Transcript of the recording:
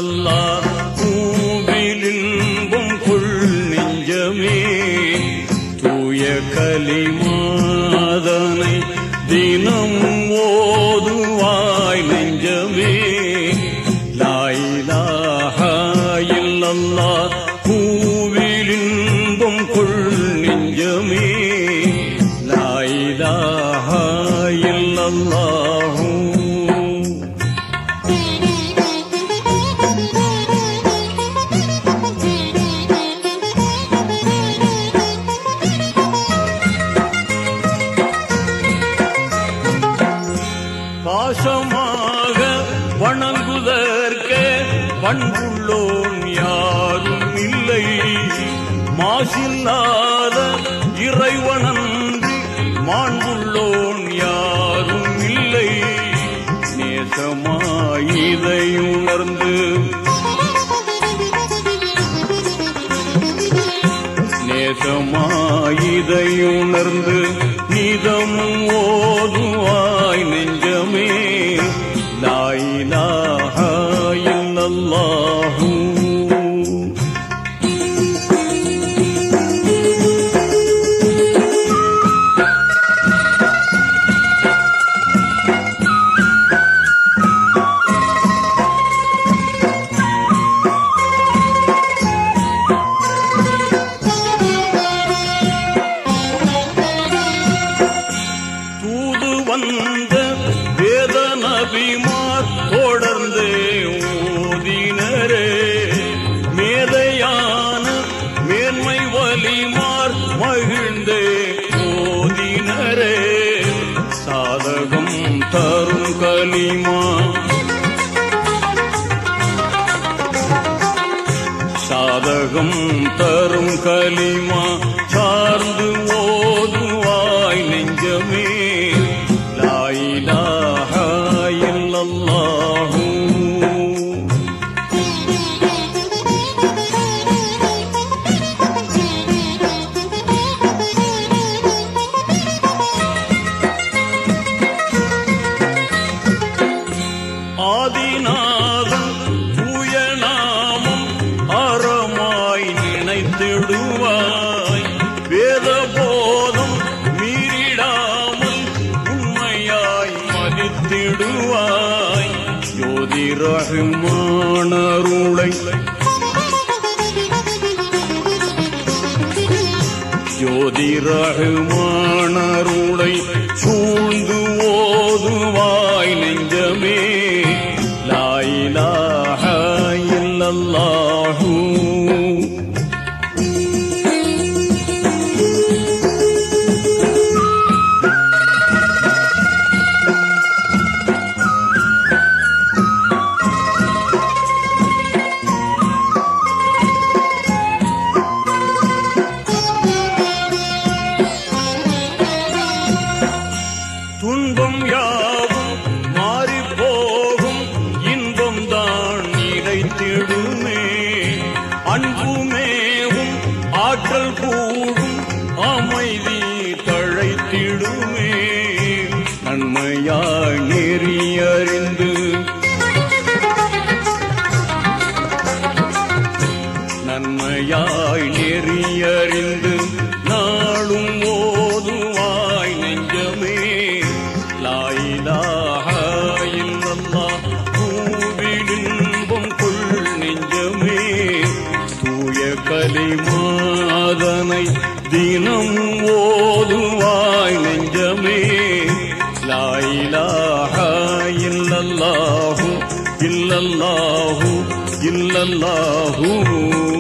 இல்லல்லா பூவில் இன்பம் கொள் நெஞ்சமே தூய கலிமாதனை தினம் ஓதுவாய் நெஞ்சமே லாயிலாக இல்லல்லா பூவில் இன்பம் கொள் நெஞ்சமே லாயிலாக இல்லல்லாஹூ பாசமாக வணங்குதற்கே பண்புள்ளோன் யாரும் இல்லை மாசில்லாத இறைவனன்றி மாண்புள்ளோன் யாரும் இல்லை நேசமாயிதை உணர்ந்து நேசமாயிதை உணர்ந்து நிதமும் ஓதுவாய் நெஞ்சமே லாயிலாக இல்லல்லாஹூ தூது வந்த வேத நபிமார் தொடர்ந்து ஓதினரே மேதையான மேன்மை வலிமார் மகிழ்ந்து ஓதினரே சாதகம் தரும் கலிமா சாதகம் தரும் கலிமா சார்ந்து ஓதுவாய் நெஞ்சமே லாயிலாக இல்லல்லாஹூ ஆதிநாதன் தூய நாமம் அறமாய் நினைத்திடுவாய் வேத போதம் மீறிடாமல் உண்மையாய் மதித்திடுவாய் ஜோதி ரஹ்மானருளை ஜோதி ரஹ்மானருளை சூழ்ந்து ஓதுவாய் நெஞ்சமே லாயிலாக இல்லல்லாஹூ துன்பம் யாவும் மாறி போகும் இன்பம் தான் நிலைத்திடுமே அன்புமேவும் ஆற்றல் கூடும் அமைதி தழைத்திடுமே நன்மையாய் நெறியறிந்து நன்மையாய் நெறியறிந்து நாளும் ஓதுவாய் நெஞ்சமே லாயிலாக இல்லல்லா பூவிடின்பம் கொள் நெஞ்சமே தூய கலிமாதனை தினம் ஓதுவாய் நெஞ்சமே லாயிலாக இல்லல்லாஹு இல்லல்லாஹு இல்லல்லாஹு